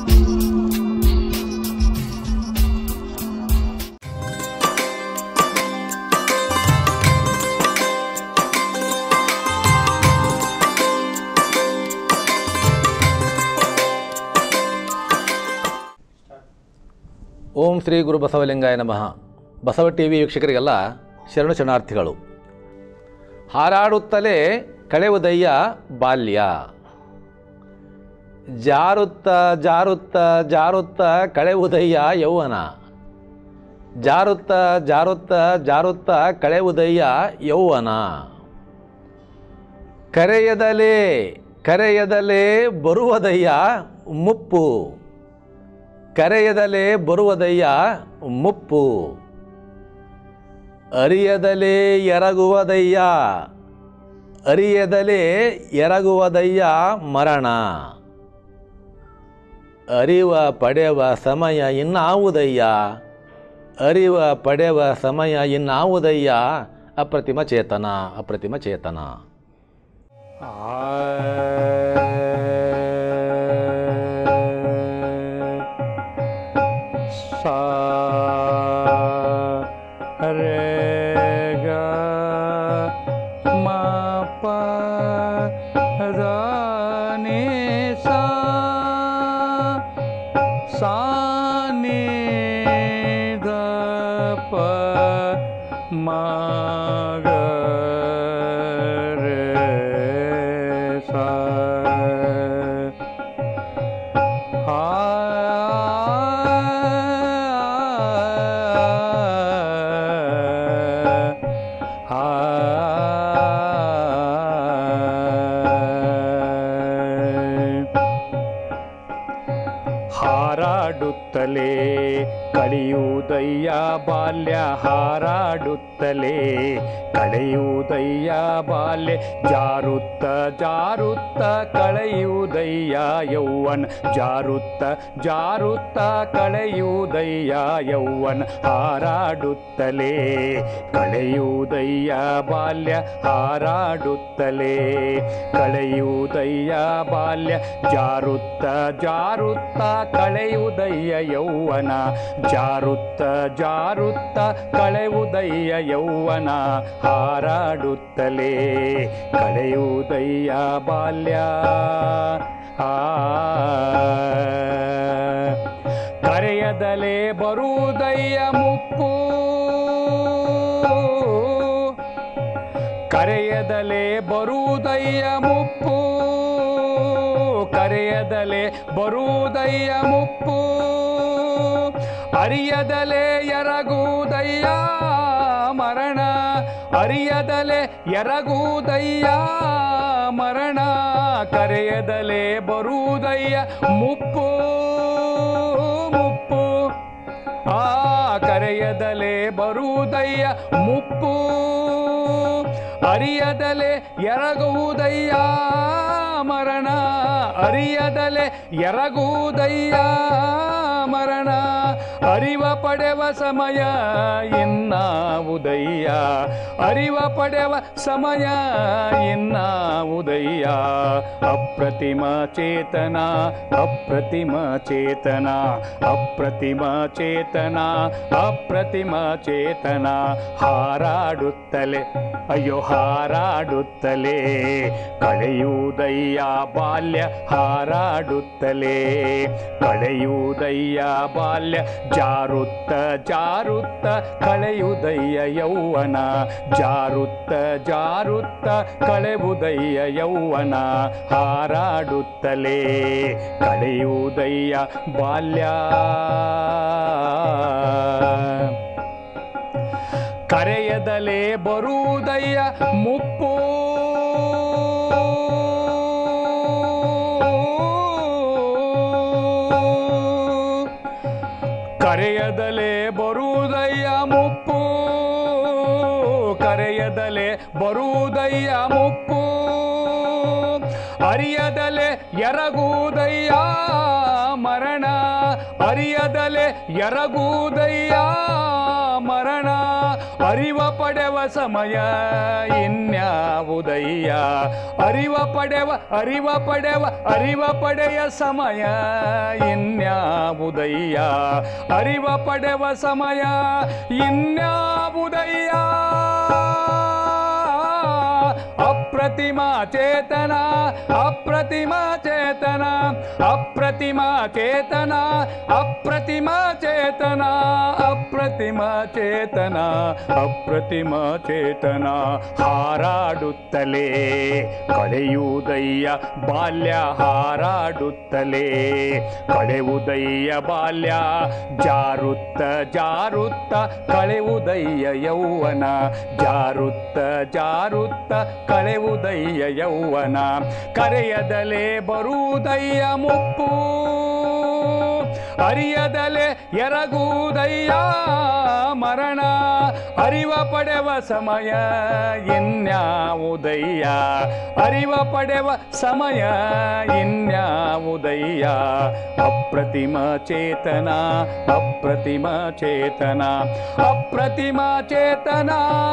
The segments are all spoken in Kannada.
ಓಂ ಶ್ರೀ ಗುರು ಬಸವಲಿಂಗಾಯ ನಮಃ ಬಸವ ಟಿ ವಿ ವೀಕ್ಷಕರಿಗೆಲ್ಲ ಶರಣು ಶರಣಾರ್ಥಿಗಳು ಹಾರಾಡುತ್ತಲೇ ಕಳೆಯುವುದಯ್ಯ ಬಾಲ್ಯ ಜಾರುತ್ತ ಜಾರುತ್ತ ಜಾರುತ್ತ ಕಳೆಯುವುದಯ್ಯ ಯೌವನ ಜಾರುತ್ತ ಜಾರುತ್ತ ಜಾರುತ್ತ ಕಳೆಯುವುದಯ್ಯ ಯೌವನ ಕರೆಯದಲೇ ಕರೆಯದಲೇ ಬರುವುದಯ್ಯ ಮುಪ್ಪು ಕರೆಯದಲೇ ಬರುವುದಯ್ಯ ಮುಪ್ಪು ಅರಿಯದಲೇ ಎರಗುವುದಯ್ಯ ಅರಿಯದಲೇ ಎರಗುವುದಯ್ಯ ಮರಣ ಅರಿವ ಪಡೆವ ಸಮಯ ಇನ್ನಾವುದಯ್ಯ ಅರಿವ ಪಡೆವ ಸಮಯ ಇನ್ನಾವುದಯ್ಯ ಅಪ್ರತಿಮ ಚೇತನ ಅಪ್ರತಿಮ ಚೇತನ सा रे ग मा प ध नि सा सा नि ध प म ग रे सा ಹಾರಾಡುತ್ತಲೇ ಕಳೆಯುವುದಯ್ಯ ಬಾಲ್ಯ ಹಾರಾಡುತ್ತಲೇ ಕಳೆಯುವುದಯ್ಯ ಬಾಲ್ಯ ಜಾರುತ್ತ ಜಾರುತ್ತ ಕಳೆಯುವುದಯ್ಯ ಯೌವನ್ ಜಾರುತ್ತ ಜಾರುತ್ತ ಕಳೆಯುವುದಯ್ಯ ಯೌವನ್ ಹಾರಾಡುತ್ತಲೇ ಕಳೆಯುವುದಯ್ಯ ಬಾಲ್ಯ ಹಾರಾಡುತ್ತಲೇ ಕಳೆಯುವುದಯ್ಯ ಬಾಲ್ಯ ಜಾರುತ್ತ ಜಾರುತ್ತ ಕಳೆಯುವುದಯ್ಯ ಯೌವನ ಜಾರುತ್ತ ಜಾರುತ್ತ ಕಳೆಯುವುದಯ್ಯ ಯೌವನ ಹಾರಾಡುತ್ತಲೇ ಕಳೆಯುವುದಯ್ಯ ಬಾಲ್ಯ ಆ ಕರೆಯದಲೇ ಬರುವುದಯ್ಯ ಮುಪ್ಪು ಕರೆಯದಲೇ ಬರುವುದಯ್ಯ ಮುಪ್ಪು ಕರೆಯದಲೇ ಬರುವುದಯ್ಯ ಮುಪ್ಪು ಅರಿಯದಲೇ ಎರಗುವುದಯ್ಯ ಮರಣ ಅರಿಯದಲೇ ಎರಗುವುದಯ್ಯ ಮರಣ ಕರೆಯದಲೇ ಬರುವುದಯ್ಯ ಮುಪ್ಪು ಮುಪ್ಪು ಆ ಕರೆಯದಲೇ ಬರುವುದಯ್ಯ ಮುಪ್ಪು ಅರಿಯದಲೆ ಎರಗುವುದಯ್ಯ ಮರಣ ಅರಿಯದಲೆ ಎರಗುವುದಯ್ಯ ಮರಣ ಅರಿವ ಪಡೆವ ಸಮಯ ಇನ್ನಾವುದಯ್ಯ ಅರಿವ ಪಡೆವ ಸಮಯ ಇನ್ನಾವುದಯ್ಯ ಅಪ್ರತಿಮ ಚೇತನ ಅಪ್ರತಿಮ ಚೇತನ ಅಪ್ರತಿಮ ಚೇತನ ಅಪ್ರತಿಮ ಚೇತನ ಹಾರಾಡುತ್ತಲೇ ಅಯ್ಯೋ ಹಾರಾಡುತ್ತಲೇ ಕಳೆಯುವುದಯ್ಯ ಬಾಲ್ಯ ಹಾರಾಡುತ್ತಲೇ ಕಳೆಯುವುದಯ್ಯ ಬಾಲ್ಯ ಜಾರುತ್ತ ಜಾರುತ್ತ ಕಳೆಯುವುದಯ್ಯ ಯೌವನ ಜಾರುತ್ತ ಜಾರುತ್ತ ಕಳೆಯುವುದಯ್ಯ ಯೌವನ ಹಾರಾಡುತ್ತಲೇ ಕಳೆಯುವುದಯ್ಯ ಬಾಲ್ಯ ಕರೆಯದಲೇ ಬರುವುದಯ್ಯ ಮುಪ್ಪು ಕರೆಯದಲೇ ಬರುವುದಯ್ಯ ಮುಪ್ಪು ಕರೆಯದಲೇ ಬರುವುದಯ್ಯ ಮುಪ್ಪು ಅರಿಯದಲೆ ಎರಗುವುದಯ್ಯ ಮರಣ ಅರಿಯದಲೆ ಎರಗುವುದಯ್ಯ ಮರಣ ಅರಿವ ಪಡೆವ ಸಮಯ ಇನ್ಯಾವುದಯ್ಯ ಅರಿವ ಪಡೆವ ಅರಿವ ಪಡೆವ ಅರಿವ ಪಡೆಯ ಸಮಯ ಇನ್ಯಾವುದಯ್ಯ ಅರಿವ ಪಡೆವ ಸಮಯ ಇನ್ಯಾವುದಯ್ಯ ಅಪ್ರತಿಮಾ ಚೇತನ ಅಪ್ರತಿಮಾ ಚೇತನ ಅಪ್ರತಿಮಾ ಚೇತನ ಅಪ್ರತಿಮಾ ಚೇತನ ಅಪ್ರತಿಮಾ ಚೇತನ ಅಪ್ರತಿಮಾ ಚೇತನ ಹಾರಾಡುತ್ತಲೇ ಕಳೆಯುವುದಯ್ಯ ಬಾಲ್ಯ ಹಾರಾಡುತ್ತಲೇ ಕಳೆಯುವುದಯ್ಯ ಬಾಲ್ಯ ಜಾರುತ್ತ ಜಾರುತ್ತ ಕಳೆಯುವುದಯ್ಯ ಯೌವನ ಜಾರುತ್ತ ಜಾರುತ್ತ ಕಳೆಯುವುದಯ್ಯ ಯೌವನ ಕರೆಯದಲೇ ಬರುವುದಯ್ಯ ಮುಪ್ಪು ಅರಿಯದಲೆ ಎರಗುವುದಯ್ಯ ಮರಣ ಅರಿವ ಪಡೆವ ಸಮಯ ಇನ್ಯಾವುದಯ್ಯ ಅರಿವ ಪಡೆವ ಸಮಯ ಇನ್ಯಾವುದಯ್ಯ ಅಪ್ರತಿಮ ಚೇತನ ಅಪ್ರತಿಮ ಚೇತನ ಅಪ್ರತಿಮ ಚೇತನ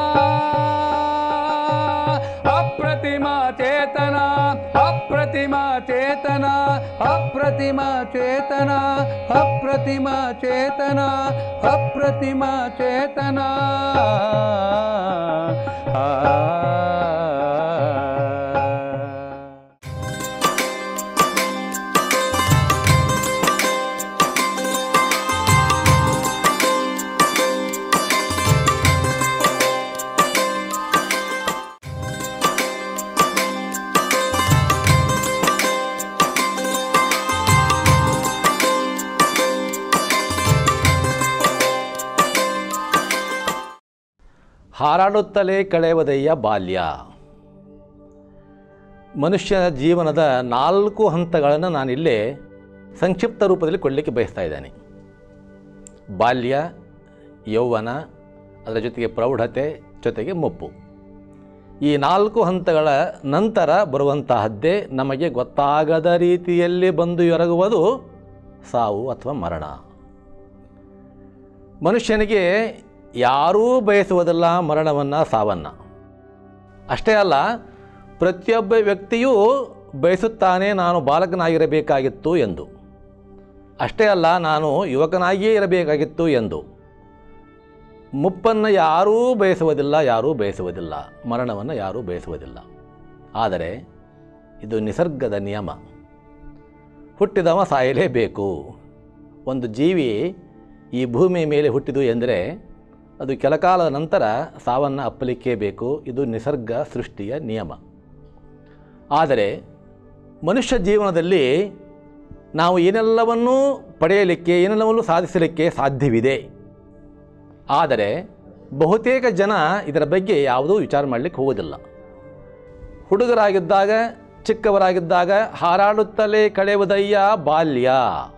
ಅಪ್ರತಿಮ ಚೇತನ ಅಪ್ರತಿಮ ಚೇತನ ಅಪ್ರತಿಮ ಚೇತನ ಅಪ್ರತಿಮ ಚೇತನ ಅಪ್ರತಿಮ ಚೇತನ ಆ ಹಾರಾಡುತ್ತಲೇ ಕಳೆಯುವುದಯ್ಯ ಬಾಲ್ಯ ಮನುಷ್ಯನ ಜೀವನದ ನಾಲ್ಕು ಹಂತಗಳನ್ನು ನಾನಿಲ್ಲೇ ಸಂಕ್ಷಿಪ್ತ ರೂಪದಲ್ಲಿ ಕೊಡಲಿಕ್ಕೆ ಬಯಸ್ತಾ ಇದ್ದೇನೆ ಬಾಲ್ಯ ಯೌವನ ಅದರ ಜೊತೆಗೆ ಪ್ರೌಢತೆ ಜೊತೆಗೆ ಮುಪ್ಪು ಈ ನಾಲ್ಕು ಹಂತಗಳ ನಂತರ ಬರುವಂತಹದ್ದೇ ನಮಗೆ ಗೊತ್ತಾಗದ ರೀತಿಯಲ್ಲಿ ಬಂದು ಎರಗುವುದು ಸಾವು ಅಥವಾ ಮರಣ ಮನುಷ್ಯನಿಗೆ ಯಾರೂ ಬಯಸುವುದಿಲ್ಲ ಮರಣವನ್ನು ಸಾವನ್ನು ಅಷ್ಟೇ ಅಲ್ಲ ಪ್ರತಿಯೊಬ್ಬ ವ್ಯಕ್ತಿಯೂ ಬಯಸುತ್ತಾನೆ ನಾನು ಬಾಲಕನಾಗಿರಬೇಕಾಗಿತ್ತು ಎಂದು ಅಷ್ಟೇ ಅಲ್ಲ ನಾನು ಯುವಕನಾಗಿಯೇ ಇರಬೇಕಾಗಿತ್ತು ಎಂದು ಮುಪ್ಪನ್ನು ಯಾರೂ ಬಯಸುವುದಿಲ್ಲ ಯಾರೂ ಬಯಸುವುದಿಲ್ಲ ಮರಣವನ್ನು ಯಾರೂ ಬಯಸುವುದಿಲ್ಲ ಆದರೆ ಇದು ನಿಸರ್ಗದ ನಿಯಮ ಹುಟ್ಟಿದವ ಸಾಯಲೇಬೇಕು ಒಂದು ಜೀವಿ ಈ ಭೂಮಿ ಮೇಲೆ ಹುಟ್ಟಿದು ಎಂದರೆ ಅದು ಕೆಲಕಾಲದ ನಂತರ ಸಾವನ್ನು ಅಪ್ಪಲಿಕ್ಕೇ ಬೇಕು ಇದು ನಿಸರ್ಗ ಸೃಷ್ಟಿಯ ನಿಯಮ ಆದರೆ ಮನುಷ್ಯ ಜೀವನದಲ್ಲಿ ನಾವು ಏನೆಲ್ಲವನ್ನೂ ಪಡೆಯಲಿಕ್ಕೆ ಏನೆಲ್ಲವನ್ನೂ ಸಾಧಿಸಲಿಕ್ಕೆ ಸಾಧ್ಯವಿದೆ ಆದರೆ ಬಹುತೇಕ ಜನ ಇದರ ಬಗ್ಗೆ ಯಾವುದೂ ವಿಚಾರ ಮಾಡಲಿಕ್ಕೆ ಹೋಗೋದಿಲ್ಲ ಹುಡುಗರಾಗಿದ್ದಾಗ ಚಿಕ್ಕವರಾಗಿದ್ದಾಗ ಹಾರಾಡುತ್ತಲೇ ಕಳೆಯುವುದಯ್ಯ ಬಾಲ್ಯ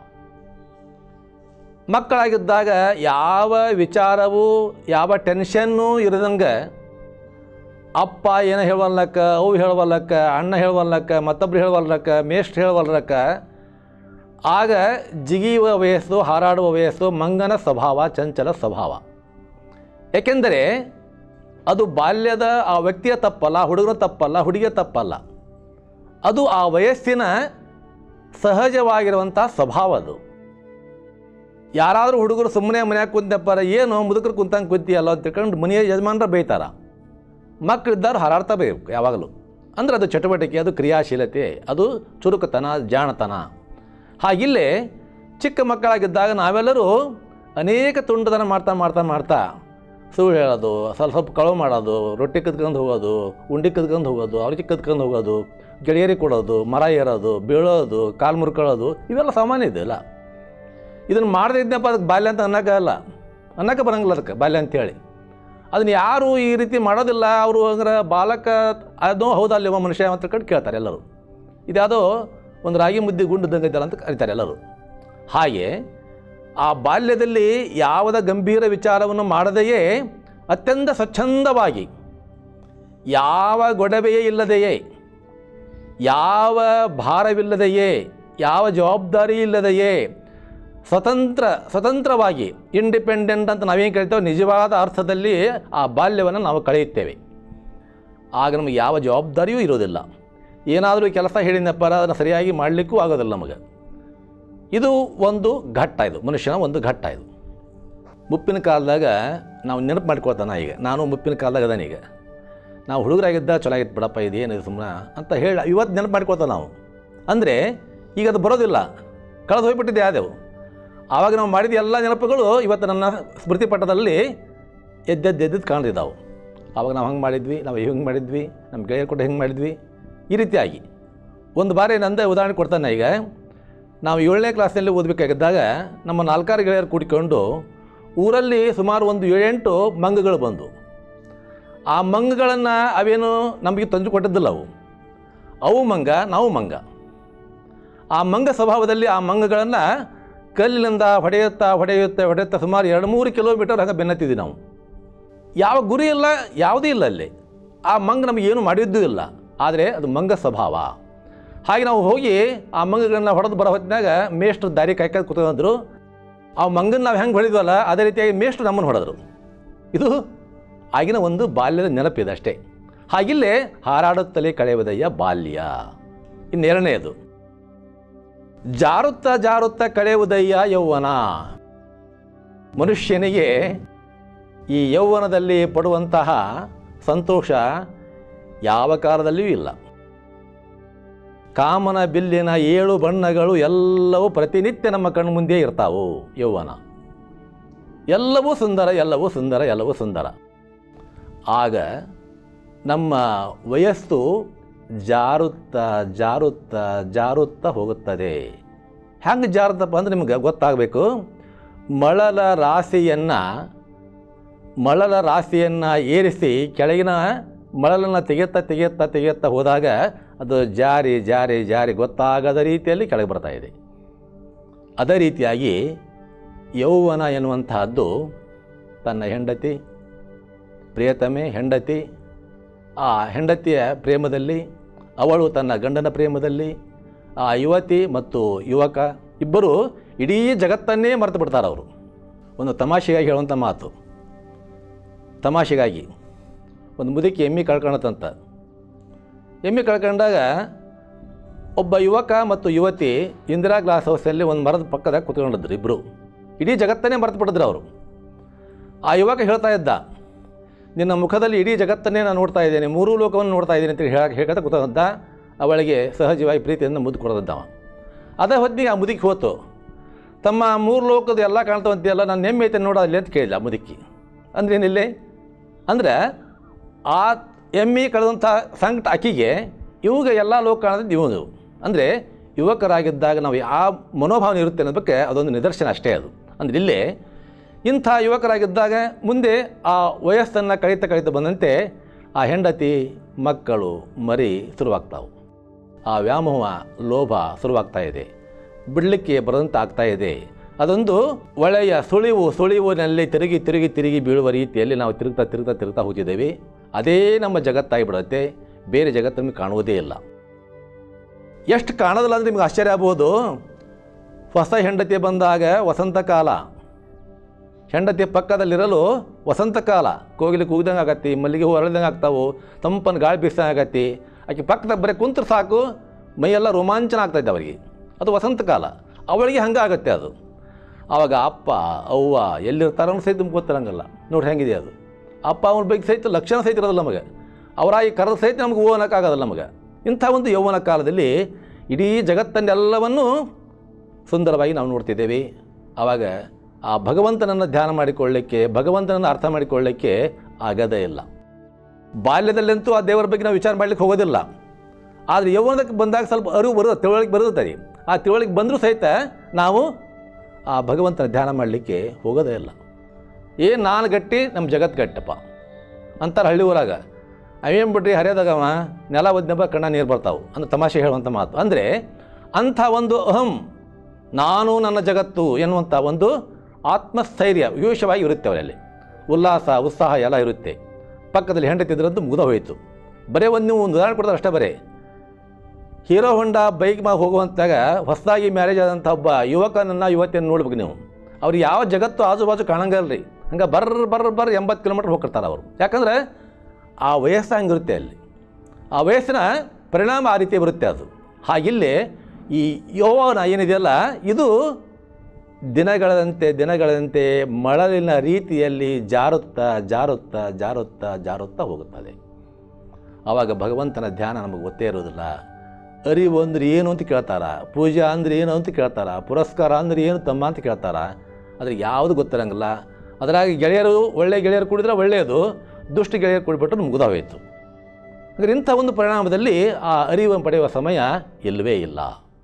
ಮಕ್ಕಳಾಗಿದ್ದಾಗ ಯಾವ ವಿಚಾರವೂ ಯಾವ ಟೆನ್ಷನ್ನೂ ಇರದಂಗೆ ಅಪ್ಪ ಏನು ಹೇಳವಲ್ಲಕ್ಕ ಅವು ಹೇಳವಲ್ಲಕ್ಕ ಅಣ್ಣ ಹೇಳವಲ್ಲಕ್ಕ ಮತ್ತೊಬ್ರು ಹೇಳವಲ್ಲಕ್ಕ ಮೇಷ್ಟ್ರು ಹೇಳವಲ್ಲಕ್ಕ ಆಗ ಜಿಗಿಯುವ ವಯಸ್ಸು ಹಾರಾಡುವ ವಯಸ್ಸು ಮಂಗನ ಸ್ವಭಾವ ಚಂಚಲ ಸ್ವಭಾವ ಏಕೆಂದರೆ ಅದು ಬಾಲ್ಯದ ಆ ವ್ಯಕ್ತಿಯ ತಪ್ಪಲ್ಲ ಹುಡುಗನ ತಪ್ಪಲ್ಲ ಹುಡುಗಿಯ ತಪ್ಪಲ್ಲ ಅದು ಆ ವಯಸ್ಸಿನ ಸಹಜವಾಗಿರುವಂಥ ಸ್ವಭಾವ ಅದು ಯಾರಾದರೂ ಹುಡುಗರು ಸುಮ್ಮನೆ ಮನ್ಯಾಗ ಕುಂತಪ್ಪಾರ ಏನು ಮುದುಕರು ಕುಂತಂಗೆ ಕುಂತಿಯಲ್ಲ ಅಂತ ತಿಳ್ಕೊಂಡು ಮನೆಯ ಯಜಮಾನರ ಬೈತಾರ ಮಕ್ಕಳಿದ್ದಾರು ಹಾರಾಡ್ತಾ ಬೇಕು ಯಾವಾಗಲೂ ಅಂದ್ರೆ ಅದು ಚಟುವಟಿಕೆ ಅದು ಕ್ರಿಯಾಶೀಲತೆ ಅದು ಚುರುಕುತನ ಜಾಣತನ ಹಾಗಿಲ್ಲೇ ಚಿಕ್ಕ ಮಕ್ಕಳಾಗಿದ್ದಾಗ ನಾವೆಲ್ಲರೂ ಅನೇಕ ತುಂಡತನ ಮಾಡ್ತಾ ಮಾಡ್ತಾ ಮಾಡ್ತಾ ಸುಳ್ಳು ಹೇಳೋದು ಸ್ವಲ್ಪ ಸ್ವಲ್ಪ ಕಳವು ಮಾಡೋದು ರೊಟ್ಟಿ ಕದ್ಕೊಂಡು ಹೋಗೋದು ಉಂಡಿ ಕದ್ಕೊಂಡು ಹೋಗೋದು ಅವ್ರಿಗೆ ಕದ್ಕೊಂಡು ಹೋಗೋದು ಗೆಳೆಯರಿಗೆ ಕೊಡೋದು ಮರ ಏರೋದು ಬೀಳೋದು ಕಾಲು ಮುರ್ಕೊಳ್ಳೋದು ಇವೆಲ್ಲ ಸಾಮಾನ್ಯ ಇದೆಲ್ಲ ಇದನ್ನು ಮಾಡದೇ ಇದ್ದಪ್ಪ ಅದಕ್ಕೆ ಬಾಲ್ಯ ಅಂತ ಅನ್ನೋಕ್ಕಲ್ಲ ಅನ್ನಕ್ಕೆ ಬರಂಗಿಲ್ಲ ಅದಕ್ಕೆ ಬಾಲ್ಯ ಅಂತೇಳಿ ಅದನ್ನು ಯಾರು ಈ ರೀತಿ ಮಾಡೋದಿಲ್ಲ ಅವರು ಅಂದ್ರೆ ಬಾಲಕ ಅದೋ ಹೌದಾ ಅಲ್ಲಿವ ಮನುಷ್ಯ ಅಂತ ಕಡೆ ಕೇಳ್ತಾರೆ ಎಲ್ಲರೂ ಇದ್ಯಾವುದೋ ಒಂದು ರಾಗಿ ಮುದ್ದೆ ಗುಂಡದಂಗೆ ಇದ್ದಲ್ಲ ಅಂತ ಕರೀತಾರೆ ಎಲ್ಲರೂ ಹಾಗೆ ಆ ಬಾಲ್ಯದಲ್ಲಿ ಯಾವುದ ಗಂಭೀರ ವಿಚಾರವನ್ನು ಮಾಡದೆಯೇ ಅತ್ಯಂತ ಸ್ವಚ್ಛಂದವಾಗಿ ಯಾವ ಗೊಡವೆಯೇ ಇಲ್ಲದೆಯೇ ಯಾವ ಭಾರವಿಲ್ಲದೆಯೇ ಯಾವ ಜವಾಬ್ದಾರಿ ಇಲ್ಲದೆಯೇ ಸ್ವತಂತ್ರ ಸ್ವತಂತ್ರವಾಗಿ ಇಂಡಿಪೆಂಡೆಂಟ್ ಅಂತ ನಾವೇನು ಕರಿತೇವೆ ನಿಜವಾದ ಅರ್ಥದಲ್ಲಿ ಆ ಬಾಲ್ಯವನ್ನು ನಾವು ಕಳೆಯುತ್ತೇವೆ ಆಗ ನಮಗೆ ಯಾವ ಜವಾಬ್ದಾರಿಯೂ ಇರೋದಿಲ್ಲ ಏನಾದರೂ ಕೆಲಸ ಹೇಳಿದಪ್ಪ ಅದನ್ನು ಸರಿಯಾಗಿ ಮಾಡಲಿಕ್ಕೂ ಆಗೋದಿಲ್ಲ ನಮಗೆ ಇದು ಒಂದು ಘಟ್ಟ ಇದು ಮನುಷ್ಯನ ಒಂದು ಘಟ್ಟ ಇದು ಮುಪ್ಪಿನ ಕಾಲದಾಗ ನಾವು ನೆನಪು ಮಾಡ್ಕೊಳ್ತಾನೆ ಈಗ ನಾನು ಮುಪ್ಪಿನ ಕಾಲದಾಗ ಅದಾನ ಈಗ ನಾವು ಹುಡುಗರಾಗಿದ್ದ ಚಲೋ ಆಗಿತ್ತು ಬಿಡಪ್ಪ ಇದು ಏನಿದೆ ಸುಮ್ಮನೆ ಅಂತ ಹೇಳಿ ಇವತ್ತು ನೆನಪು ಮಾಡ್ಕೊಳ್ತಾವೆ ನಾವು ಅಂದರೆ ಈಗ ಅದು ಬರೋದಿಲ್ಲ ಕಳೆದು ಹೋಗ್ಬಿಟ್ಟಿದೆ ಯಾವ್ದೇವು ಆವಾಗ ನಾವು ಮಾಡಿದ ಎಲ್ಲ ನೆನಪುಗಳು ಇವತ್ತು ನನ್ನ ಸ್ಮೃತಿ ಪಟದಲ್ಲಿ ಎದ್ದೆದ್ದು ಎದ್ದದ್ದು ಕಾಣ್ತಿದ್ದಾವೆ ಆವಾಗ ನಾವು ಹಂಗೆ ಮಾಡಿದ್ವಿ ನಾವು ಹಿಂಗೆ ಮಾಡಿದ್ವಿ ನಮ್ಮ ಗೆಳೆಯರು ಕೂಡ ಹಿಂಗೆ ಮಾಡಿದ್ವಿ ಈ ರೀತಿಯಾಗಿ ಒಂದು ಬಾರಿ ನಂದೇ ಉದಾಹರಣೆ ಕೊಡ್ತಾನೆ ಈಗ ನಾವು ಏಳನೇ ಕ್ಲಾಸ್ನಲ್ಲಿ ಓದಬೇಕಾಗಿದ್ದಾಗ ನಮ್ಮ ನಾಲ್ಕಾರು ಗೆಳೆಯರು ಕೂಡಿಕೊಂಡು ಊರಲ್ಲಿ ಸುಮಾರು ಒಂದು ಏಳೆಂಟು ಮಂಗಗಳು ಬಂದು ಆ ಮಂಗಗಳನ್ನು ಅವೇನು ನಮಗೆ ತಂದು ಕೊಟ್ಟಿದ್ದಿಲ್ಲ ಅವು ಅವು ಮಂಗ ನಾವು ಮಂಗ ಆ ಮಂಗ ಸ್ವಭಾವದಲ್ಲಿ ಆ ಮಂಗಗಳನ್ನು ಕಲ್ಲಿನಿಂದ ಹೊಡೆಯುತ್ತಾ ಹೊಡೆಯುತ್ತಾ ಹೊಡೆಯುತ್ತಾ ಸುಮಾರು ಎರಡು ಮೂರು ಕಿಲೋಮೀಟರ್ ಹಂಗೆ ಬೆನ್ನತ್ತಿದ್ವಿ ನಾವು ಯಾವ ಗುರಿ ಇಲ್ಲ ಯಾವುದೂ ಇಲ್ಲ ಅಲ್ಲಿ ಆ ಮಂಗ ನಮಗೆ ಏನು ಮಾಡಿದ್ದೂ ಇಲ್ಲ ಆದರೆ ಅದು ಮಂಗ ಸ್ವಭಾವ ಹಾಗೆ ನಾವು ಹೋಗಿ ಆ ಮಂಗಗಳನ್ನ ಹೊಡೆದು ಬರೋ ಹೊತ್ತಿನಾಗ ಮೇಷ್ಟ್ರು ದಾರಿ ಕಾಯ್ಕೊಂಡು ಕೂತ್ಕೊಂಡ್ರು ಆ ಮಂಗನ ನಾವು ಹೆಂಗೆ ಹೊಡೆದ್ವಲ್ಲ ಅದೇ ರೀತಿಯಾಗಿ ಮೇಷ್ಟ್ರು ನಮ್ಮನ್ನು ಹೊಡೆದ್ರು ಇದು ಆಗಿನ ಒಂದು ಬಾಲ್ಯದ ನೆನಪಿದೆ ಅಷ್ಟೇ ಹಾಗಿಲ್ಲೇ ಹಾರಾಡುತ್ತಲೇ ಕಳೆಯುವುದಯ್ಯ ಬಾಲ್ಯ ಇನ್ನೆರಡನೆಯದು ಜಾರುತ್ತಾ ಜಾರುತ್ತಾ ಕಳೆಯುವುದಯ್ಯ ಯೌವನ ಮನುಷ್ಯನಿಗೆ ಈ ಯೌವನದಲ್ಲಿ ಪಡುವಂತಹ ಸಂತೋಷ ಯಾವ ಕಾಲದಲ್ಲಿಯೂ ಇಲ್ಲ ಕಾಮನ ಬಿಲ್ಲಿನ ಏಳು ಬಣ್ಣಗಳು ಎಲ್ಲವೂ ಪ್ರತಿನಿತ್ಯ ನಮ್ಮ ಕಣ್ಣು ಮುಂದೆ ಇರ್ತಾವು ಯೌವನ ಎಲ್ಲವೂ ಸುಂದರ ಎಲ್ಲವೂ ಸುಂದರ ಎಲ್ಲವೂ ಸುಂದರ ಆಗ ನಮ್ಮ ವಯಸ್ಸು ಜಾರುತ್ತಾ ಜಾರುತ್ತಾ ಜಾರುತ್ತಾ ಹೋಗುತ್ತದೆ ಹೆಂಗೆ ಜಾರುತ್ತಪ್ಪ ಅಂದ್ರೆ ನಿಮ್ಗೆ ಗೊತ್ತಾಗಬೇಕು ಮಳಲ ರಾಶಿಯನ್ನು ಮಳಲ ರಾಶಿಯನ್ನು ಏರಿಸಿ ಕೆಳಗಿನ ಮಳಲನ್ನು ತೆಗೆಯುತ್ತಾ ತೆಗೆಯುತ್ತಾ ತೆಗೆಯುತ್ತಾ ಹೋದಾಗ ಅದು ಜಾರಿ ಜಾರಿ ಜಾರಿ ಗೊತ್ತಾಗದ ರೀತಿಯಲ್ಲಿ ಕೆಳಗೆ ಬರ್ತಾ ಇದೆ ಅದೇ ರೀತಿಯಾಗಿ ಯೌವನ ಎನ್ನುವಂತಹದ್ದು ತನ್ನ ಹೆಂಡತಿ ಪ್ರಿಯತಮೆ ಹೆಂಡತಿ ಆ ಹೆಂಡತಿಯ ಪ್ರೇಮದಲ್ಲಿ ಅವಳು ತನ್ನ ಗಂಡನ ಪ್ರೇಮದಲ್ಲಿ ಆ ಯುವತಿ ಮತ್ತು ಯುವಕ ಇಬ್ಬರು ಇಡೀ ಜಗತ್ತನ್ನೇ ಮರೆತು ಬಿಡ್ತಾರೆ ಅವರು ಒಂದು ತಮಾಷೆಗಾಗಿ ಹೇಳುವಂಥ ಮಾತು ತಮಾಷೆಗಾಗಿ ಒಂದು ಮುದುಕಿ ಎಮ್ಮೆ ಕಳ್ಕೊಳತ್ತಂತ ಎಮ್ಮೆ ಕಳ್ಕೊಂಡಾಗ ಒಬ್ಬ ಯುವಕ ಮತ್ತು ಯುವತಿ ಇಂದಿರಾ ಗ್ಲಾಸ್ ಹೌಸಲ್ಲಿ ಒಂದು ಮರದ ಪಕ್ಕದಾಗ ಕೂತ್ಕೊಂಡಿದ್ರು ಇಬ್ಬರು ಇಡೀ ಜಗತ್ತನ್ನೇ ಮರೆತು ಬಿಟ್ಟಿದ್ರು ಅವರು ಆ ಯುವಕ ಹೇಳ್ತಾ ಇದ್ದ ನಿನ್ನ ಮುಖದಲ್ಲಿ ಇಡೀ ಜಗತ್ತನ್ನೇ ನಾನು ನೋಡ್ತಾ ಇದ್ದೇನೆ ಮೂರೂ ಲೋಕವನ್ನು ನೋಡ್ತಾ ಇದ್ದೀನಿ ಅಂತ ಹೇಳಕ್ಕೆ ಹೇಳ್ಕೊತ ಕೂತಂತ ಅವಳಿಗೆ ಸಹಜವಾಗಿ ಪ್ರೀತಿಯಿಂದ ಮುದ್ದು ಕೊಡೋದದ್ದವ ಅದೇ ಹೊತ್ತಿಗೆ ಆ ಮುದುಕಿ ಹೋತು ತಮ್ಮ ಮೂರು ಲೋಕದ ಎಲ್ಲ ಕಾಣ್ತಾವಂತೆಲ್ಲ ನಾನು ನೆಮ್ಮೆ ಐತೆ ನೋಡೋ ಅಲ್ಲಿ ಅಂತ ಕೇಳಿಲ್ಲ ಆ ಮುದುಕಿ ಅಂದ್ರೆ ಏನಿಲ್ಲೇ ಅಂದರೆ ಆ ಎಮ್ಮಿ ಕಳೆದಂಥ ಸಂಕಟ ಅಕ್ಕಿಗೆ ಇವಾಗ ಎಲ್ಲ ಲೋಕ ಕಾಣೋದು ಇವನು ಅಂದರೆ ಯುವಕರಾಗಿದ್ದಾಗ ನಾವು ಯಾವ ಮನೋಭಾವನೆ ಇರುತ್ತೆ ಅನ್ನೋದಕ್ಕೆ ಅದೊಂದು ನಿದರ್ಶನ ಅಷ್ಟೇ ಅದು ಅಂದರೆ ಇಲ್ಲೇ ಇಂಥ ಯುವಕರಾಗಿದ್ದಾಗ ಮುಂದೆ ಆ ವಯಸ್ಸನ್ನು ಕಳೀತಾ ಕಳೀತಾ ಬಂದಂತೆ ಆ ಹೆಂಡತಿ ಮಕ್ಕಳು ಮರಿ ಶುರುವಾಗ್ತಾವೆ ಆ ವ್ಯಾಮೋಹ ಲೋಭ ಶುರುವಾಗ್ತಾ ಇದೆ ಬಿಡಲಿಕ್ಕೆ ಬರದಂತೆ ಆಗ್ತಾ ಇದೆ ಅದೊಂದು ಒಳ್ಳೆಯ ಸುಳಿವು ಸುಳಿವಿನಲ್ಲಿ ತಿರುಗಿ ತಿರುಗಿ ತಿರುಗಿ ಬೀಳುವ ರೀತಿಯಲ್ಲಿ ನಾವು ತಿರುಗ್ತಾ ತಿರುಗ್ತಾ ತಿರುಗ್ತಾ ಹೋಗ್ತಿದ್ದೇವೆ ಅದೇ ನಮ್ಮ ಜಗತ್ತಾಗಿ ಬಿಡುತ್ತೆ ಬೇರೆ ಜಗತ್ತು ನಮಗೆ ಕಾಣುವುದೇ ಇಲ್ಲ ಎಷ್ಟು ಕಾಣೋದಿಲ್ಲ ಅಂದರೆ ನಿಮ್ಗೆ ಆಶ್ಚರ್ಯ ಆಗ್ಬೋದು ಹೊಸ ಹೆಂಡತಿ ಬಂದಾಗ ವಸಂತ ಕಾಲ ಹೆಂಡತಿ ಪಕ್ಕದಲ್ಲಿರಲು ವಸಂತ ಕಾಲ ಕೋಗಿಲೆ ಕೂಗ್ದಂಗೆ ಆಗತ್ತಿ ಮಲ್ಲಿಗೆ ಹೂ ಅರಳ್ದಂಗೆ ಆಗ್ತಾವು ತಂಪನ್ನು ಗಾಳಿ ಬೀಸ್ದಂಗೆ ಆಗತ್ತಿ ಆಕೆ ಪಕ್ಕದಾಗ ಬರೀ ಕುಂತ್ರೆ ಸಾಕು ಮೈಯೆಲ್ಲ ರೋಮಾಂಚನ ಆಗ್ತಾಯಿದ್ದೆ ಅವರಿಗೆ ಅದು ವಸಂತ ಕಾಲ ಅವಳಿಗೆ ಹಂಗೆ ಆಗತ್ತೆ ಅದು ಆವಾಗ ಅಪ್ಪ ಅವ್ವ ಎಲ್ಲಿರ್ತಾರೋ ಸಹಿತ ನಮ್ಗೆ ಗೊತ್ತಿರಂಗಿಲ್ಲ ನೋಡಿ ಹೆಂಗಿದೆ ಅದು ಅಪ್ಪ ಅವನ ಬಗ್ಗೆ ಸಹಿತ ಲಕ್ಷಣ ಸಹಿತ ಇರೋದಿಲ್ಲ ನಮಗೆ ಅವರಾಗಿ ಕರೆದ ಸಹಿತ ನಮಗೆ ಹೂ ಅನ್ನೋಕ್ಕಾಗೋದಿಲ್ಲ ನಮಗೆ ಇಂಥ ಒಂದು ಯೌವನ ಕಾಲದಲ್ಲಿ ಇಡೀ ಜಗತ್ತನ್ನೆಲ್ಲವನ್ನು ಸುಂದರವಾಗಿ ನಾವು ನೋಡ್ತಿದ್ದೇವೆ ಆವಾಗ ಆ ಭಗವಂತನನ್ನು ಧ್ಯಾನ ಮಾಡಿಕೊಳ್ಳಲಿಕ್ಕೆ ಭಗವಂತನನ್ನು ಅರ್ಥ ಮಾಡಿಕೊಳ್ಳಲಿಕ್ಕೆ ಆಗದೇ ಇಲ್ಲ ಬಾಲ್ಯದಲ್ಲಂತೂ ಆ ದೇವರ ಬಗ್ಗೆ ನಾವು ವಿಚಾರ ಮಾಡಲಿಕ್ಕೆ ಹೋಗೋದಿಲ್ಲ ಆದರೆ ಯೌವನಕ್ಕೆ ಬಂದಾಗ ಸ್ವಲ್ಪ ಅರಿವು ಬರೋದು ತಿಳುವಳಿಕೆ ಬರುತ್ತೆ ಆ ತಿಳುವಳಿಕೆ ಬಂದರೂ ಸಹಿತ ನಾವು ಆ ಭಗವಂತನ ಧ್ಯಾನ ಮಾಡಲಿಕ್ಕೆ ಹೋಗೋದೇ ಇಲ್ಲ ಏನು ನಾನು ಗಟ್ಟಿ ನಮ್ಮ ಜಗತ್ತು ಗಟ್ಟಪ್ಪ ಅಂತಾರೆ ಹಳ್ಳಿ ಊರಾಗ ಅವೇನು ಬಿಡ್ರಿ ಹರಿಯೋದಾಗವ ನೆಲ ಒದ್ನೆಬ್ಬ ಕಣ್ಣ ನೀರು ಬರ್ತಾವೆ ಅಂದ್ರೆ ತಮಾಷೆ ಹೇಳುವಂಥ ಮಾತು ಅಂದರೆ ಅಂಥ ಒಂದು ಅಹಂ ನಾನು ನನ್ನ ಜಗತ್ತು ಎನ್ನುವಂಥ ಒಂದು ಆತ್ಮಸ್ಥೈರ್ಯ ವಿಶೇಷವಾಗಿ ಇರುತ್ತೆ ಅವರಲ್ಲಿ ಉಲ್ಲಾಸ ಉತ್ಸಾಹ ಎಲ್ಲ ಇರುತ್ತೆ ಪಕ್ಕದಲ್ಲಿ ಹೆಂಡತಿದ್ರಂತೂ ಮುಗಿದ ಹೋಯಿತು ಬರೀ ಒಂದು ನೀವು ಒಂದು ಉದಾಹರಣೆ ಕೊಡ್ತಾರೆ ಅಷ್ಟೇ ಬರೀ ಹೀರೋ ಹೊಂಡಾ ಬೈಕ್ ಮ್ಯಾಗ ಹೋಗುವಂತಾಗ ಹೊಸದಾಗಿ ಮ್ಯಾರೇಜ್ ಆದಂಥ ಒಬ್ಬ ಯುವಕನನ್ನು ಯುವತಿಯನ್ನು ನೋಡ್ಬೇಕು ನೀವು ಅವ್ರು ಯಾವ ಜಗತ್ತು ಆಜು ಬಾಜು ಕಾಣಂಗಲ್ಲ ರೀ ಹಂಗೆ ಬರ್ರ ಬರ್ರ ಬರ್ರ ಎಂಬತ್ತು ಕಿಲೋಮೀಟ್ರ್ ಹೋಗಿರ್ತಾರೆ ಅವರು ಯಾಕಂದ್ರೆ ಆ ವಯಸ್ಸು ಹಂಗಿರುತ್ತೆ ಅಲ್ಲಿ ಆ ವಯಸ್ಸಿನ ಪರಿಣಾಮ ಆ ರೀತಿ ಬರುತ್ತೆ ಅದು ಹಾಗಿಲ್ಲಿ ಈ ಯೌವನ ಏನಿದೆಯಲ್ಲ ಇದು ದಿನಗಳಂತೆ ದಿನಗಳಂತೆ ಮಳಲಿನ ರೀತಿಯಲ್ಲಿ ಜಾರುತ್ತಾ ಜಾರುತ್ತಾ ಜಾರುತ್ತಾ ಜಾರುತ್ತಾ ಹೋಗುತ್ತದೆ ಆವಾಗ ಭಗವಂತನ ಧ್ಯಾನ ನಮಗೆ ಗೊತ್ತೇ ಇರೋದಿಲ್ಲ ಅರಿವು ಅಂದ್ರೆ ಏನು ಅಂತ ಕೇಳ್ತಾರ ಪೂಜಾ ಅಂದ್ರೆ ಏನು ಅಂತ ಕೇಳ್ತಾರ ಪುರಸ್ಕಾರ ಅಂದ್ರೆ ಏನು ತಮ್ಮ ಅಂತ ಕೇಳ್ತಾರ ಆದರೆ ಯಾವುದು ಗೊತ್ತಿರಂಗಿಲ್ಲ ಅದರಾಗಿ ಗೆಳೆಯರು ಒಳ್ಳೆ ಗೆಳೆಯರು ಕೂಡಿದ್ರೆ ಒಳ್ಳೆಯದು ದುಷ್ಟ ಗೆಳೆಯರು ಕೂಡಿಬಿಟ್ಟು ಮುಗಿದೋಯ್ತು ಅಂದರೆ ಇಂಥ ಒಂದು ಪರಿಣಾಮದಲ್ಲಿ ಆ ಅರಿವನ್ನು ಪಡೆಯುವ ಸಮಯ ಇಲ್ಲವೇ ಇಲ್ಲ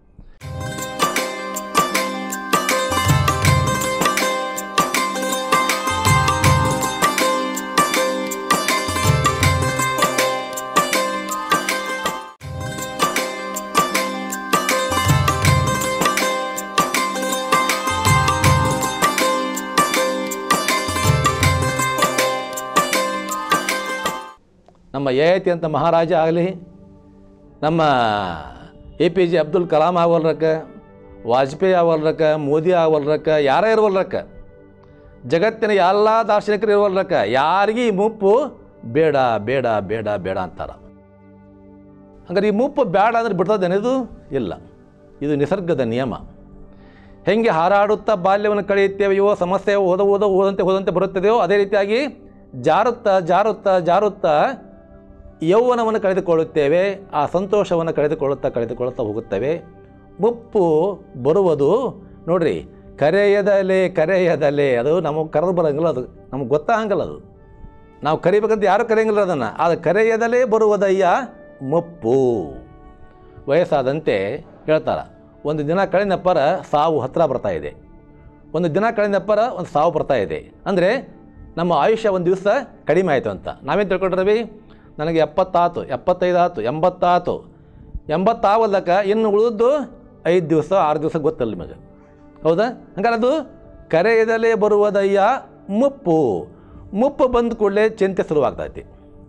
ನಮ್ಮ ಯಯತಿ ಅಂತ ಮಹಾರಾಜ ಆಗಲಿ ನಮ್ಮ A P J Abdul Kalam ಆಗವಲ್ರಕ್ಕ ವಾಜಪೇಯಿ ಆಗವಲ್ರಕ್ಕ ಮೋದಿ ಆಗವಲ್ರಕ್ಕ ಯಾರೇ ಇರವಲ್ರಕ್ಕ ಜಗತ್ತಿನ ಎಲ್ಲ ದಾರ್ಶನಿಕರು ಇರವಲ್ರಕ್ಕ ಯಾರಿಗೂ ಈ ಮುಪ್ಪು ಬೇಡ ಬೇಡ ಬೇಡ ಬೇಡ ಅಂತಾರ ಹಂಗಾರೆ ಈ ಮುಪ್ಪು ಬೇಡ ಅಂದ್ರೆ ಬಿಡ್ತದೇನಿದು ಇಲ್ಲ ಇದು ನಿಸರ್ಗದ ನಿಯಮ ಹೆಂಗೆ ಹಾರಾಡುತ್ತಾ ಬಾಲ್ಯವನ್ನು ಕಳೆಯುತ್ತೇವೆಯೋ ಸಮಸ್ಯೆ ಓದ ಓದ ಓದಂತೆ ಓದಂತೆ ಬರುತ್ತದೆಯೋ ಅದೇ ರೀತಿಯಾಗಿ ಜಾರುತ್ತಾ ಜಾರುತ್ತಾ ಜಾರುತ್ತಾ ಯೌವನವನ್ನು ಕಳೆದುಕೊಳ್ಳುತ್ತೇವೆ ಆ ಸಂತೋಷವನ್ನು ಕಳೆದುಕೊಳ್ಳುತ್ತಾ ಕಳೆದುಕೊಳ್ಳುತ್ತಾ ಹೋಗುತ್ತೇವೆ ಮುಪ್ಪು ಬರುವುದು ನೋಡ್ರಿ ಕರೆಯದಲೆ ಕರೆಯದಲೆ ಅದು ನಮಗೆ ಕರೆದು ಬರೋಂಗಿಲ್ಲ ಅದು ನಮಗೆ ಗೊತ್ತಾಗಂಗಿಲ್ಲ ಅದು ನಾವು ಕರಿಬೇಕಂತ ಯಾರು ಕರೆಯಂಗಿಲ್ಲ ಅದನ್ನು ಅದು ಕರೆಯದಲೇ ಬರುವುದಯ್ಯ ಮುಪ್ಪು ವಯಸ್ಸಾದಂತೆ ಹೇಳ್ತಾರೆ ಒಂದು ದಿನ ಕಳೆದಪ್ಪರ ಸಾವು ಹತ್ತಿರ ಬರ್ತಾ ಇದೆ ಒಂದು ದಿನ ಕಳೆದಪ್ಪರ ಒಂದು ಸಾವು ಬರ್ತಾ ಇದೆ ಅಂದರೆ ನಮ್ಮ ಆಯುಷ್ಯ ಒಂದು ದಿವಸ ಕಡಿಮೆ ಆಯಿತು ಅಂತ ನಾವೇನು ತಿಳ್ಕೊಂಡ್ರವಿ ನನಗೆ ಎಪ್ಪತ್ತಾತು ಎಪ್ಪತ್ತೈದು ಆತು ಎಂಬತ್ತಾತು ಎಂಬತ್ತಾವಲ್ಲಕ ಇನ್ನು ಉಳಿದು ಐದು ದಿವಸ ಆರು ದಿವಸ ಗೊತ್ತಲ್ಲ ನಿಮಗೆ ಹೌದಾ ಹಂಗಾರೆ ಅದು ಕರೆಯದಲೇ ಬರುವುದಯ್ಯ ಮುಪ್ಪು ಮುಪ್ಪು ಬಂದ ಕೂಡಲೇ ಚಿಂತೆ ಶುರುವಾಗ್ತೈತಿ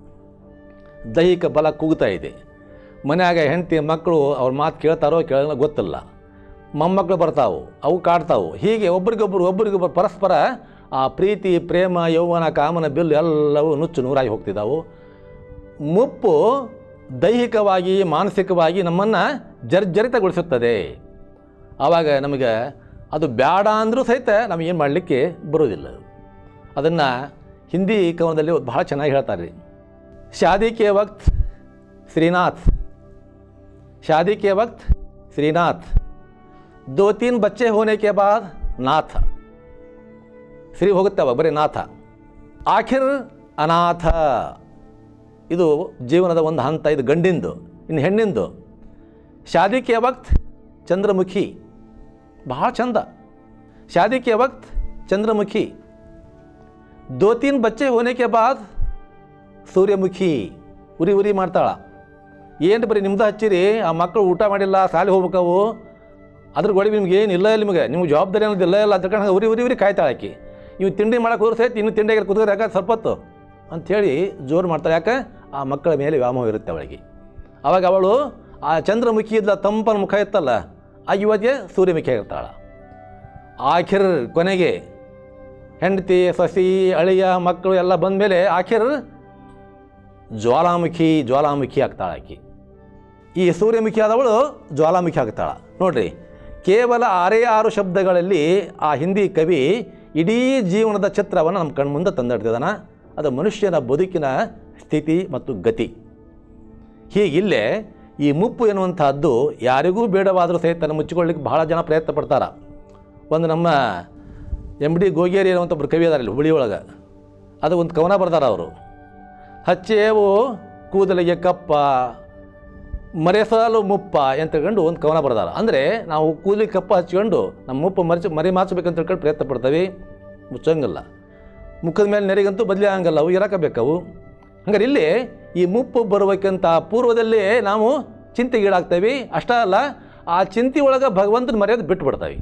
ದೈಹಿಕ ಬಲ ಕುಗ್ತಾ ಇದೆ ಮನ್ಯಾಗ ಹೆಂಡತಿ ಮಕ್ಕಳು ಅವ್ರ ಮಾತು ಕೇಳ್ತಾರೋ ಕೇಳಲ್ಲ ಗೊತ್ತಿಲ್ಲ ಮೊಮ್ಮಕ್ಕಳು ಬರ್ತಾವು ಅವು ಕಾಡ್ತಾವು ಹೀಗೆ ಒಬ್ರಿಗೊಬ್ರು ಒಬ್ರಿಗೊಬ್ರು ಪರಸ್ಪರ ಆ ಪ್ರೀತಿ ಪ್ರೇಮ ಯೌವನ ಕಾಮನ ಬಿಲ್ಲು ಎಲ್ಲವೂ ನುಚ್ಚು ನೂರಾಗಿ ಹೋಗ್ತಿದ್ದಾವು ಮುಪ್ಪು ದೈಹಿಕವಾಗಿ ಮಾನಸಿಕವಾಗಿ ನಮ್ಮನ್ನು ಜರ್ಜರಿತಗೊಳಿಸುತ್ತದೆ ಆವಾಗ ನಮಗೆ ಅದು ಬೇಡ ಅಂದರೂ ಸಹಿತ ನಮಗೇನು ಮಾಡಲಿಕ್ಕೆ ಬರೋದಿಲ್ಲ ಅದನ್ನು ಹಿಂದಿ ಕವನದಲ್ಲಿ ಬಹಳ ಚೆನ್ನಾಗಿ ಹೇಳ್ತಾರೆ ರೀ शादी के वक्त श्रीनाथ शादी के वक्त श्रीनाथ दो तीन बच्चे होने के बाद नाथ ಶ್ರೀ ಹೋಗುತ್ತವ ಬರೀ ನಾಥ ಆಖಿರ್ ಅನಾಥ ಇದು ಜೀವನದ ಒಂದು ಹಂತ ಇದು ಗಂಡಿಂದು ಇನ್ನು ಹೆಣ್ಣಿಂದು ಶಾದಿ ಕೆ ವಕ್ತ್ ಚಂದ್ರಮುಖಿ ಬಹಳ ಚಂದ ಶಾದಿ ಕೆ ವಕ್ತ್ ಚಂದ್ರಮುಖಿ ದೋ ತೀನ್ ಬಚ್ಚೆ ಹೋನೆ ಕೆ ಬಾದ್ ಸೂರ್ಯಮುಖಿ ಉರಿ ಉರಿ ಮಾಡ್ತಾಳ ಏನು ಬರೀ ನಿಮ್ದು ಹಚ್ಚಿರಿ ಆ ಮಕ್ಕಳು ಊಟ ಮಾಡಿಲ್ಲ ಸಾಲಿ ಹೋಗ್ಬೇಕವು ಅದ್ರ ಗೋಳಿ ನಿಮ್ಗೆ ಏನು ಇಲ್ಲ ಇಲ್ಲ ನಿಮಗೆ ನಿಮ್ಗೆ ಜವಾಬ್ದಾರಿ ಅನ್ನೋದು ಇಲ್ಲ ಇಲ್ಲ ಅಂತ ಉರಿ ಉರಿ ಉರಿ ಕಾಯ್ತಾಳೆ ಆಕಿ ಇವು ತಿಂಡಿ ಮಾಡಕ್ಕೆ ಹೋದ್ರೆ ಸಹಿತ ಇನ್ನು ತಿಂಡಿಯಾಗ ಕುತ್ಕೋದು ಯಾಕೆ ಸ್ವಲ್ಪ ಹೊತ್ತು ಅಂಥೇಳಿ ಜೋರು ಮಾಡ್ತಾಳೆ ಯಾಕೆ ಆ ಮಕ್ಕಳ ಮೇಲೆ ವ್ಯಾಮೋಹ ಇರುತ್ತೆ ಅವಳಿಗೆ ಅವಾಗ ಅವಳು ಆ ಚಂದ್ರಮುಖಿ ಇದ್ದ ತಂಪನ ಮುಖ ಇತ್ತಲ್ಲ ಆ ಯುವತಿಗೆ ಸೂರ್ಯಮುಖಿ ಆಗಿರ್ತಾಳೆ ಆಖಿರ್ ಕೊನೆಗೆ ಹೆಂಡತಿ ಸಸಿ ಅಳಿಯ ಮಕ್ಕಳು ಎಲ್ಲ ಬಂದಮೇಲೆ ಆಖಿರ್ ಜ್ವಾಲಾಮುಖಿ ಜ್ವಾಲಾಮುಖಿ ಆಗ್ತಾಳೆ ಆಕಿ ಈ ಸೂರ್ಯಮುಖಿ ಆದವಳು ಜ್ವಾಲಾಮುಖಿ ಆಗ್ತಾಳೆ ನೋಡ್ರಿ ಕೇವಲ ಆರೇ ಆರು ಶಬ್ದಗಳಲ್ಲಿ ಆ ಹಿಂದಿ ಕವಿ ಇಡೀ ಜೀವನದ ಚಿತ್ರವನ್ನು ನಮ್ಮ ಕಣ್ಮುಂದೆ ತಂದಿಡ್ತಿದ್ದಾನೆ ಅದು ಮನುಷ್ಯನ ಬದುಕಿನ ಸ್ಥಿತಿ ಮತ್ತು ಗತಿ ಹೀಗಿಲ್ಲೇ ಈ ಮುಪ್ಪು ಎನ್ನುವಂತಹದ್ದು ಯಾರಿಗೂ ಬೇಡವಾದರೂ ಸಹಿತ ಮುಚ್ಚಿಕೊಳ್ಳಿಕ್ಕೆ ಬಹಳ ಜನ ಪ್ರಯತ್ನ ಪಡ್ತಾರೆ ಒಂದು ನಮ್ಮ ಎಮ್ ಡಿ ಗೋಗೇರಿ ಅನ್ನುವಂಥ ಒಬ್ಬರು ಕವಿ ಅದಾರ ಇಲ್ಲಿ ಹುಳಿ ಒಳಗೆ ಅದು ಒಂದು ಕವನ ಬರ್ದಾರ ಅವರು ಹಚ್ಚೇವು ಕೂದಲಿಗೆ ಕಪ್ಪ ಮರೆಸಲು ಮುಪ್ಪ ಅಂತ ತಿಳ್ಕೊಂಡು ಒಂದು ಕವನ ಬರ್ದಾರ ಅಂದರೆ ನಾವು ಕೂದಲಿಗೆ ಕಪ್ಪ ಹಚ್ಕೊಂಡು ನಮ್ಮ ಮುಪ್ಪು ಮರೆಸಿ ಮರಿ ಮಾಚಬೇಕಂತ ತಿಳ್ಕೊಂಡು ಪ್ರಯತ್ನ ಪಡ್ತೀವಿ ಮುಚ್ಚಂಗಿಲ್ಲ ಮುಖದ ಮೇಲೆ ನೆರೆಗಂತೂ ಬದಲಿ ಆಗಲ್ಲ ಅವು ಇರಕಬೇಕವು ಹಂಗಾರೆ ಇಲ್ಲಿ ಈ ಮುಪ್ಪು ಬರುವಕ್ಕಿಂತ ಪೂರ್ವದಲ್ಲೇ ನಾವು ಚಿಂತೆಗೀಡಾಗ್ತೇವೆ ಅಷ್ಟೇ ಅಲ್ಲ ಆ ಚಿಂತೆ ಒಳಗೆ ಭಗವಂತನ ಮರ್ಯಾದೆ ಬಿಟ್ಟು ಬಿಡ್ತಾವೆ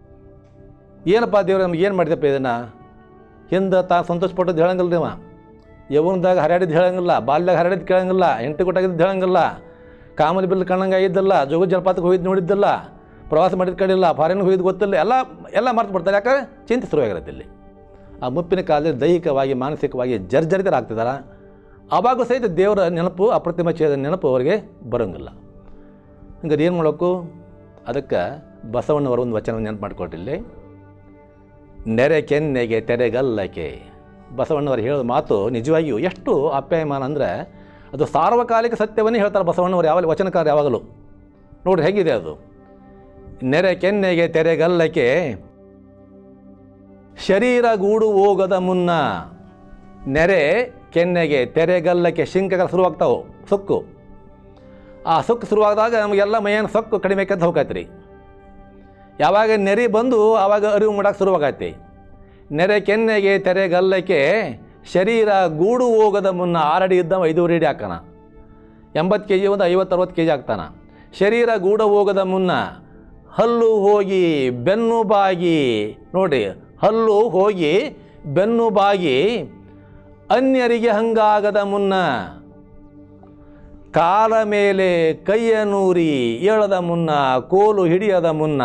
ಏನಪ್ಪ ದೇವ್ರು ನಮ್ಗೆ ಏನು ಮಾಡಿದಪ್ಪ ಇದನ್ನು ಹಿಂದೆ ತಾ ಸಂತೋಷಪಟ್ಟದ್ದು ಹೇಳಂಗಿಲ್ಲ ನೀವ ಯೌವನದಾಗ ಹರ್ಯಾಡಿದ್ದು ಹೇಳಂಗಿಲ್ಲ ಬಾಲ್ಯದಾಗ ಹರ್ಯಾಡಿದ್ದು ಕೇಳಂಗಿಲ್ಲ ಹೆಂಡತಿ ಕೊಟ್ಟಾಗಿದ್ದು ಹೇಳಂಗಿಲ್ಲ ಕಾಮಲಿ ಬಿಲ್ ಕಣ್ಣಂಗೆ ಆಗಿದ್ದಲ್ಲ ಜೋಗ ಜಲಪಾತಕ್ಕೆ ಹೋಗಿದ್ದು ನೋಡಿದ್ದಲ್ಲ ಪ್ರವಾಸ ಮಾಡಿದ ಕಡೆ ಇಲ್ಲ ಫಾರಿನ್ಗೆ ಹೋಗಿದ್ದು ಗೊತ್ತಿಲ್ಲ ಎಲ್ಲ ಎಲ್ಲ ಮರ್ತು ಬಿಡ್ತಾರೆ ಯಾಕಂದ್ರೆ ಚಿಂತೆ ಶುರುವಾಗಿರುತ್ತೆ ಇಲ್ಲಿ ಆ ಮುಪ್ಪಿನ ಕಾಲದಲ್ಲಿ ದೈಹಿಕವಾಗಿ ಮಾನಸಿಕವಾಗಿ ಜರ್ಜರಿತರಾಗ್ತಿದ್ದಾರೆ ಆವಾಗೂ ಸಹಿತ ದೇವರ ನೆನಪು ಅಪ್ರತಿಮ ಚೇದ ನೆನಪು ಅವರಿಗೆ ಬರೋಂಗಿಲ್ಲ ಹಂಗಾರೆ ಏನು ಮಾಡಬೇಕು ಅದಕ್ಕೆ ಬಸವಣ್ಣವರ ಒಂದು ವಚನ ನೆನಪು ಮಾಡ್ಕೊಟ್ಟಿಲ್ಲಿ ನೆರೆ ಕೆನ್ನೆಗೆ ತೆರೆಗಲ್ಲಕೆ ಬಸವಣ್ಣವರು ಹೇಳೋ ಮಾತು ನಿಜವಾಗಿಯೂ ಎಷ್ಟು ಅಪ್ಯಾಯಮಾನ ಅಂದರೆ ಅದು ಸಾರ್ವಕಾಲಿಕ ಸತ್ಯವನ್ನೇ ಹೇಳ್ತಾರೆ ಬಸವಣ್ಣವರು ಯಾವಾಗ ವಚನಕಾರ ಯಾವಾಗಲೂ ನೋಡ್ರಿ ಹೇಗಿದೆ ಅದು ನೆರೆ ಕೆನ್ನೆಗೆ ತೆರೆಗಲ್ಲಕೆ ಶರೀರ ಗೂಡು ಹೋಗದ ಮುನ್ನ ನೆರೆ ಕೆನ್ನೆಗೆ ತೆರೆಗಲ್ಲಕ್ಕೆ ಶಿಂಕಗಳ ಶುರುವಾಗ್ತಾವೆ ಸೊಕ್ಕು ಆ ಸೊಕ್ಕು ಶುರುವಾದಾಗ ನಮಗೆಲ್ಲ ಮೈಯನ್ನು ಸೊಕ್ಕು ಕಡಿಮೆ ಕೆದ್ದು ಹೋಗೈತ್ರಿ ಯಾವಾಗ ನೆರೆ ಬಂದು ಆವಾಗ ಅರಿವು ಮಾಡಕ್ಕೆ ಶುರುವಾಗೈತಿ ನೆರೆ ಕೆನ್ನೆಗೆ ತೆರೆಗಲ್ಲಕ್ಕೆ ಶರೀರ ಗೂಡು ಹೋಗದ ಮುನ್ನ ಆರಡಿ ಇದ್ದವ ಐದೂರು ಅಡಿ ಹಾಕನ ಎಂಬತ್ತು ಕೆ ಜಿ ಒಂದು ಐವತ್ತು ಅರವತ್ತು ಕೆ ಜಿ ಹಾಕ್ತಾನ ಶರೀರ ಗೂಡ ಹೋಗದ ಮುನ್ನ ಹಲ್ಲು ಹೋಗಿ ಬೆನ್ನು ಬಾಗಿ ನೋಡಿ ಹಲ್ಲು ಹೋಗಿ ಬೆನ್ನು ಬಾಗಿ ಅನ್ಯರಿಗೆ ಹಂಗಾಗದ ಮುನ್ನ ಕಾಲ ಮೇಲೆ ಕೈಯ ನೂರಿ ಏಳದ ಮುನ್ನ ಕೋಲು ಹಿಡಿಯದ ಮುನ್ನ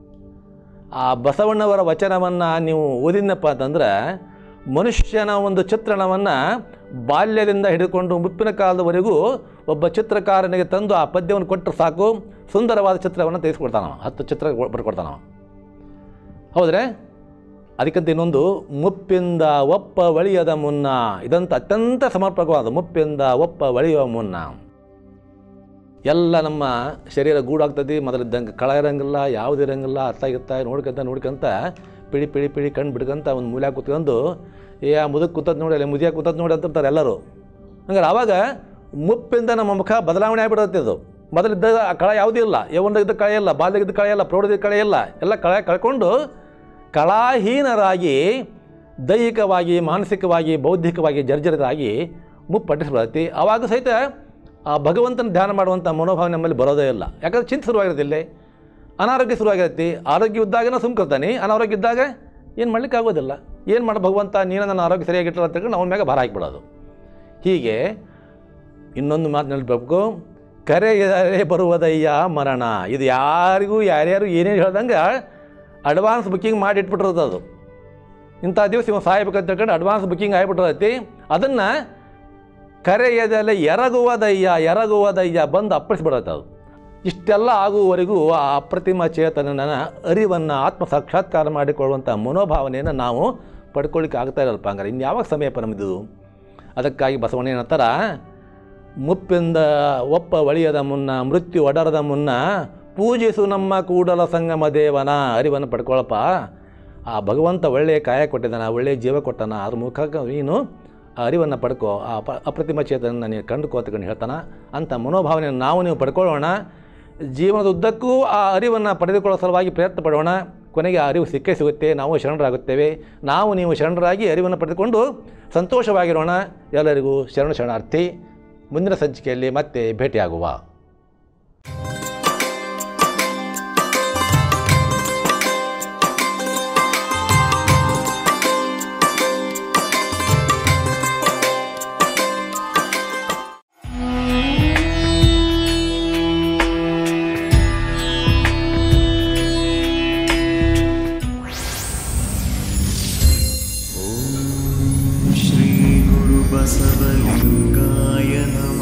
ಆ ಬಸವಣ್ಣವರ ವಚನವನ್ನು ನೀವು ಓದಿದ್ನಪ್ಪ ಅಂತಂದ್ರೆ ಮನುಷ್ಯನ ಒಂದು ಚಿತ್ರಣವನ್ನು ಬಾಲ್ಯದಿಂದ ಹಿಡಿದುಕೊಂಡು ಮುಪ್ಪಿನ ಕಾಲದವರೆಗೂ ಒಬ್ಬ ಚಿತ್ರಕಾರನಿಗೆ ತಂದು ಆ ಪದ್ಯವನ್ನು ಕೊಟ್ಟರೆ ಸಾಕು ಸುಂದರವಾದ ಚಿತ್ರವನ್ನು ತೆಗೆಸ್ಕೊಡ್ತಾನವ ಹತ್ತು ಚಿತ್ರ ಬರ್ಕೊಡ್ತಾನವ ಹೌದ್ರೆ ಅದಕ್ಕಂತ ಇನ್ನೊಂದು ಮುಪ್ಪಿಂದ ಒಪ್ಪ ಒಳಿಯದ ಮುನ್ನ ಇದಂತ ಅತ್ಯಂತ ಸಮರ್ಪಕವಾದ ಮುಪ್ಪಿಂದ ಒಪ್ಪ ಒಳಿಯುವ ಮುನ್ನ ಎಲ್ಲ ನಮ್ಮ ಶರೀರ ಗೂಡಾಗ್ತದೆ ಮೊದಲಿದ್ದಂಗೆ ಕಳ ಇರಂಗಿಲ್ಲ ಯಾವ್ದು ಇರಂಗಿಲ್ಲ ಅರ್ಥ ಆಗಿರ್ತಾ ನೋಡ್ಕೊಂತ ನೋಡ್ಕೊಂತ ಪಿಳಿ ಪಿಳಿ ಪಿಳಿ ಕಣ್ಣು ಬಿಡ್ಕೊಂತ ಒಂದು ಮೂಲ್ಯಾಗ ಕೂತ್ಕೊಂಡು ಏ ಆ ಮುದಕ್ಕೆ ಕೂತದ್ ನೋಡಿ ಅಲ್ಲಿ ಮುದಿಯಾಗ ಕೂತದ್ ನೋಡಿ ಅಂತಿರ್ತಾರೆ ಎಲ್ಲರೂ ಹಂಗಾರೆ ಆವಾಗ ಮುಪ್ಪಿಂದ ನಮ್ಮ ಮುಖ ಬದಲಾವಣೆ ಆಗಿಬಿಡುತ್ತೆ ಅದು ಮೊದಲಿದ್ದಾಗ ಆ ಕಳ ಯಾವುದೂ ಇಲ್ಲ ಯೌವನದಾಗ ಕಳೆ ಇಲ್ಲ ಬಾಲ್ಯದ ಕಳೆ ಇಲ್ಲ ಪ್ರೌಢದ ಕಳೆ ಇಲ್ಲ ಎಲ್ಲ ಕಳೆ ಕಳ್ಕೊಂಡು ಕಳಾಹೀನರಾಗಿ ದೈಹಿಕವಾಗಿ ಮಾನಸಿಕವಾಗಿ ಬೌದ್ಧಿಕವಾಗಿ ಜರ್ಜರಿತರಾಗಿ ಮುಪ್ಪಟ್ಟಿಸ್ಬಿಡತ್ತಿ ಆವಾಗ ಸಹಿತ ಆ ಭಗವಂತನ ಧ್ಯಾನ ಮಾಡುವಂಥ ಮನೋಭಾವ ನಮ್ಮಲ್ಲಿ ಬರೋದೇ ಇಲ್ಲ ಯಾಕಂದ್ರೆ ಚಿಂತೆ ಶುರುವಾಗಿರುತ್ತೆ ಇಲ್ಲಿ ಅನಾರೋಗ್ಯ ಶುರುವಾಗಿರುತ್ತೆ ಆರೋಗ್ಯ ಇದ್ದಾಗನ ಸುಮ್ಕಿರ್ತಾನೆ ಅನಾರೋಗ್ಯ ಇದ್ದಾಗ ಏನು ಮಾಡ್ಲಿಕ್ಕೆ ಆಗೋದಿಲ್ಲ ಏನು ಮಾಡಿ ಭಗವಂತ ನೀನು ನನ್ನ ಆರೋಗ್ಯ ಸರಿಯಾಗಿಟ್ಟಲ್ಲ ಅಂತ ತಿಳ್ಕೊಂಡು ಅವನ ಮ್ಯಾಗ ಭಾರ ಹಾಕಿಬಿಡೋದು ಹೀಗೆ ಇನ್ನೊಂದು ಮಾತು ನೆನಪಬೇಕು ಕರೆಯರೆ ಬರುವುದಯ್ಯ ಮರಣ ಇದು ಯಾರಿಗೂ ಯಾರ್ಯಾರು ಏನೇನು ಹೇಳ್ದಂಗೆ ಅಡ್ವಾನ್ಸ್ ಬುಕ್ಕಿಂಗ್ ಮಾಡಿ ಇಟ್ಬಿಟ್ಟಿರೋದು ಅದು ಇಂಥ ದಿವಸ ಇವ ಸಾಯ್ಬೇಕಂತ ತಿಳ್ಕೊಂಡು ಅಡ್ವಾನ್ಸ್ ಬುಕ್ಕಿಂಗ್ ಆಗಿಬಿಟ್ಟಿರತ್ತೆ ಅದನ್ನು ಕರೆಯದಲ್ಲೇ ಎರಗುವುದಯ್ಯ ಎರಗುವುದಯ್ಯ ಬಂದು ಅಪ್ಪಳಿಸ್ಬಿಡತ್ತೆ ಅದು ಇಷ್ಟೆಲ್ಲ ಆಗುವವರೆಗೂ ಆ ಅಪ್ರತಿಮ ಚೇತನನ ಅರಿವನ್ನು ಆತ್ಮ ಸಾಕ್ಷಾತ್ಕಾರ ಮಾಡಿಕೊಳ್ಳುವಂಥ ಮನೋಭಾವನೆಯನ್ನು ನಾವು ಪಡ್ಕೊಳ್ಳಿಕ್ಕೆ ಆಗ್ತಾ ಇರಲ್ಪ ಹಂಗಾರೆ ಇನ್ನು ಯಾವಾಗ ಸಮಯಪ್ಪ ನಮ್ಮದು ಅದಕ್ಕಾಗಿ ಬಸವಣ್ಣ ಏನಂತಾರ ಮುಪ್ಪಿಂದ ಒಪ್ಪ ಒಳಿಯದ ಮುನ್ನ ಮೃತ್ಯು ಒಡರದ ಮುನ್ನ ಪೂಜಿಸು ನಮ್ಮ ಕೂಡಲ ಸಂಗಮ ದೇವನ ಅರಿವನ್ನು ಪಡ್ಕೊಳ್ಳಪ್ಪ ಆ ಭಗವಂತ ಒಳ್ಳೆಯ ಕಾಯ ಕೊಟ್ಟಿದ್ದಾನ ಒಳ್ಳೆಯ ಜೀವ ಕೊಟ್ಟಾನ ಅದ್ರ ಮುಖಕ್ಕೆ ನೀನು ಆ ಅರಿವನ್ನು ಪಡ್ಕೋ ಆ ಅಪ ಅಪ್ರತಿಮ ಚೇತನ ನೀನು ಕಂಡುಕೋ ಅಂತಕೊಂಡು ಹೇಳ್ತಾನ ಅಂಥ ಮನೋಭಾವನೆಯನ್ನು ನಾವು ನೀವು ಪಡ್ಕೊಳ್ಳೋಣ ಜೀವನದ ಉದ್ದಕ್ಕೂ ಆ ಅರಿವನ್ನು ಪಡೆದುಕೊಳ್ಳೋ ಸಲುವಾಗಿ ಪ್ರಯತ್ನ ಪಡೋಣ ಕೊನೆಗೆ ಆ ಅರಿವು ಸಿಕ್ಕೇ ಸಿಗುತ್ತೆ ನಾವು ಶರಣರಾಗುತ್ತೇವೆ ನಾವು ನೀವು ಶರಣರಾಗಿ ಅರಿವನ್ನು ಪಡೆದುಕೊಂಡು ಸಂತೋಷವಾಗಿರೋಣ ಎಲ್ಲರಿಗೂ ಶರಣ ಶರಣಾರ್ಥಿ ಮುಂದಿನ ಸಂಚಿಕೆಯಲ್ಲಿ ಮತ್ತೆ ಭೇಟಿಯಾಗುವ श्रीगुरुबसवलिङ्गाय नमः